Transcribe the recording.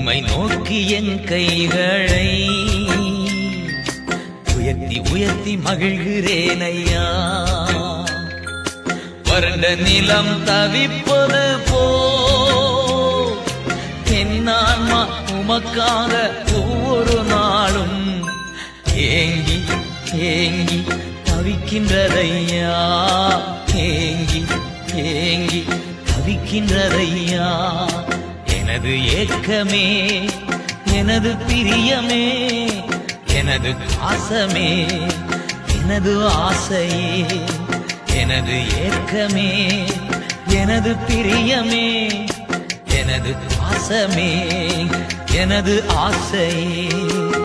உம்மை நோக்கி என் கைகளை உயர்த்தி உயர்த்தி மகிழ்கிறேன் ஐயா வறண்ட நிலம் தவிப்பது போ என் ஆன்மா உமக்காக ஒவ்வொரு நாளும் ஏங்கி ஏங்கி தவிக்கின்றதையா ஏங்கி ஏங்கி தவிக்கின்றதையா எனது ஏக்கமே எனது பிரியமே எனது பாசமே எனது ஆசையே எனது ஏக்கமே எனது பிரியமே எனது பாசமே எனது ஆசையே